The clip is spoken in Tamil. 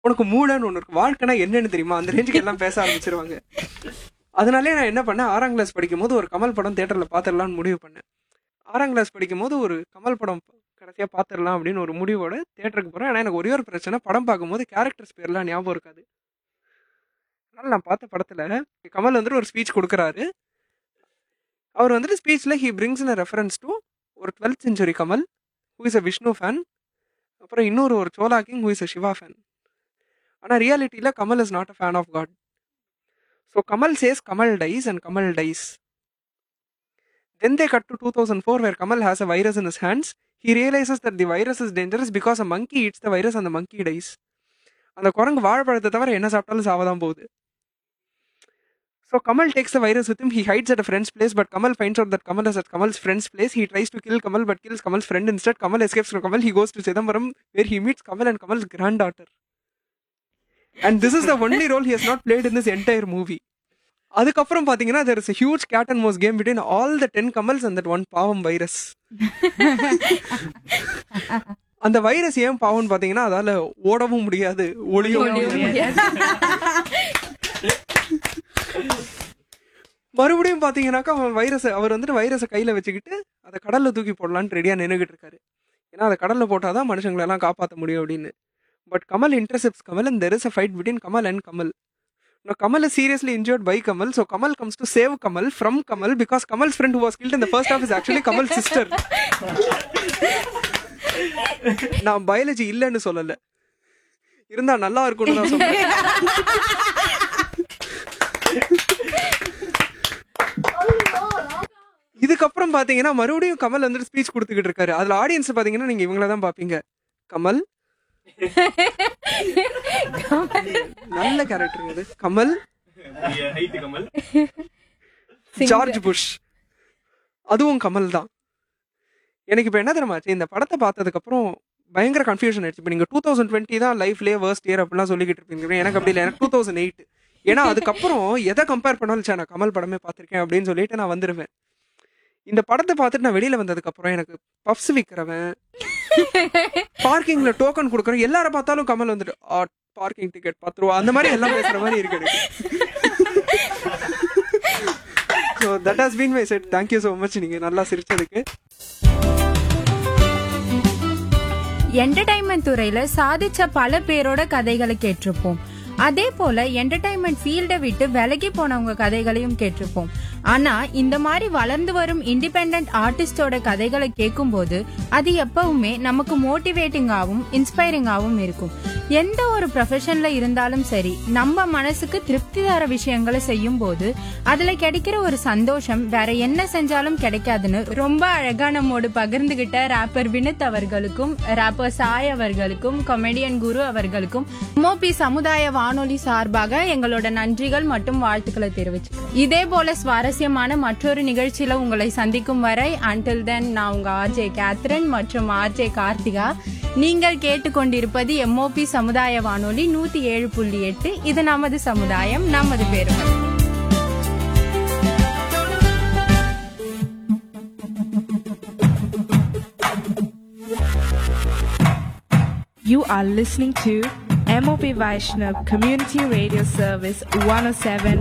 உனக்கு மூளைன்னு ஒன்று இருக்கு வாழ்க்கைனா என்னன்னு தெரியுமா அந்த ரேஞ்சுக்கு எல்லாம் பேச ஆரம்பிச்சிருவாங்க அதனாலே நான் என்ன பண்ணேன் ஆறாம் கிளாஸ் படிக்கும் போது ஒரு கமல் படம் தேட்டரில் பார்த்துடலாம்னு முடிவு பண்ணேன் ஆறாம் கிளாஸ் படிக்கும் போது ஒரு கமல் படம் கடைசியாக பார்த்துடலாம் அப்படின்னு ஒரு முடிவோட தேட்டருக்கு போகிறேன் ஆனால் எனக்கு ஒரே ஒரு பிரச்சனை படம் பார்க்கும்போது கேரக்டர்ஸ் பேர்லாம் ஞாபகம் இருக்காது அதனால் நான் பார்த்த படத்தில் கமல் வந்துட்டு ஒரு ஸ்பீச் கொடுக்குறாரு அவர் வந்துட்டு ஸ்பீச்சில் he brings in reference to ஒரு twelfth century Kamal who is a Vishnu fan அப்புறம் இன்னொரு ஒரு Chola king who is a Shiva fan ஆனால் ரியாலிட்டியில் Kamal is not a fan of God so Kamal says Kamal dies and Kamal dies then they cut to two thousand four where Kamal has a virus in his hands he realises that the virus is dangerous because a monkey it's the virus அந்த மங்கி டைஸ் அந்த குரங்கு வாழைப்பழத்தை தவிர என்ன சாப்பிட்டாலும் சாவதான் போகுது So Kamal takes the virus with him. He hides at a friend's place, but Kamal finds out that Kamal is at Kamal's friend's place. He tries to kill Kamal, but kills Kamal's friend instead. Kamal escapes from Kamal. He goes to Chidambaram, where he meets Kamal and Kamal's granddaughter. And this is the only role he has not played in this entire movie. அதுக்கப்புறம் பார்த்தீங்கன்னா there is a huge cat and mouse game between all the ten Kamals and that one பாவம் வைரஸ் அந்த வைரஸ் ஏன் பாவம்னு பார்த்தீங்கன்னா அதால ஓடவும் முடியாது ஒளியவும் முடியாது மறுபடியும் பாத்தீங்கன்னாக்கா அவன் வைரஸ் அவர் வந்துட்டு வைரஸை கையில வச்சுக்கிட்டு அதை கடல்ல தூக்கி போடலான்னு ரெடியா நின்றுகிட்டு இருக்காரு ஏன்னா அதை கடல்ல போட்டாதான் மனுஷங்களை எல்லாம் காப்பாற்ற முடியும் அப்படின்னு but Kamal intercepts Kamal and there is a fight between Kamal and Kamal No, Kamal is seriously injured by Kamal, so Kamal comes to save Kamal from Kamal because Kamal's friend who was killed in the first half is actually Kamal's sister. நான் பயாலஜி இல்லைன்னு சொல்லல இருந்தா நல்லா இருக்கும்னு தான் சொல்றேன் இதுக்கப்புறம் பாத்தீங்கன்னா மறுபடியும் கமல் வந்துட்டு ஸ்பீச் கொடுத்துக்கிட்டு இருக்காரு அதுல ஆடியன்ஸ் பாத்தீங்கன்னா நீங்க இவங்கள தான் பாப்பீங்க கமல் நல்ல கேரக்டர் இது Kamal height Kamal George Bush அதுவும் கமல் தான் எனக்கு இப்போ என்ன தெரியுமாச்சு இந்த படத்தை பார்த்ததுக்கு அப்புறம் பயங்கர கன்ஃபியூஷன் ஆயிடுச்சு இப்போ நீங்கள் டூ தௌசண்ட் டுவெண்ட்டி தான் லைஃப்லேயே வேர்ஸ்ட் இயர் அப்படிலாம் சொல்லிக்கிட்டு இருப்பீங்க எனக்கு அப்படி இல்லை எனக்கு டூ தௌசண்ட் எயிட் ஏன்னா அதுக்கப்புறம் எதை கம்பேர் பண்ணாலும் சே நான் கமல் படமே பார்த்துருக்கேன் அப்படின்னு சொல்லிட்டு நான் வந்துடுவேன் இந்த படத்தை பார்த்துட்டு நான் வெளியில வந்ததுக்கு அப்புறம் எனக்கு பப்ஸ் விற்கிறவன் பார்க்கிங்ல டோக்கன் கொடுக்குறேன் எல்லார பார்த்தாலும் கமல் வந்துட்டு பார்க்கிங் டிக்கெட் பத்து ரூபா அந்த மாதிரி எல்லாம் பேசுற மாதிரி இருக்கு எனக்கு so that has been my set thank you so much நீங்க நல்லா சிரிச்சதுக்கு என்டர்டைன்மெண்ட் துறையில சாதிச்ச பல பேரோட கதைகளை கேட்டிருப்போம் அதே போல என்டர்டைன்மெண்ட் ஃபீல்டை விட்டு விலகி போனவங்க கதைகளையும் கேட்டிருப்போம் ஆனா இந்த மாதிரி வளர்ந்து வரும் இண்டிபெண்ட் ஆர்டிஸ்டோட கதைகளை கேட்கும்போது அது எப்பவுமே நமக்கு மோட்டிவேட்டிங்காகவும் இன்ஸ்பைரிங்காகவும் இருக்கும் எந்த ஒரு ப்ரொஃபஷன்ல இருந்தாலும் சரி நம்ம மனசுக்கு திருப்தி தர விஷயங்களை செய்யும் போது அதுல கிடைக்கிற ஒரு சந்தோஷம் வேற என்ன செஞ்சாலும் கிடைக்காதுன்னு ரொம்ப அழகா நம்மோடு பகிர்ந்துகிட்ட ராப்பர் வினித் அவர்களுக்கும் ராப்பர் சாய் அவர்களுக்கும் கொமெடியன் குரு அவர்களுக்கும் மோபி சமுதாய வானொலி சார்பாக எங்களோட நன்றிகள் மற்றும் வாழ்த்துக்களை தெரிவிச்சுக்கிறோம் இதே போல சுவாரஸ்யமான மற்றொரு நிகழ்ச்சியில உங்களை சந்திக்கும் வரை அன்டில் தென் நான் உங்க ஆர்ஜே கேத்ரின் மற்றும் ஆர்ஜே கார்த்திகா நீங்கள் கேட்டுக்கொண்டிருப்பது எம்ஓபி சமுதாய வானொலி நூத்தி ஏழு புள்ளி எட்டு இது நமது சமுதாயம் நமது பெருமை You are listening to MOP Vaishnav Community Radio Service 107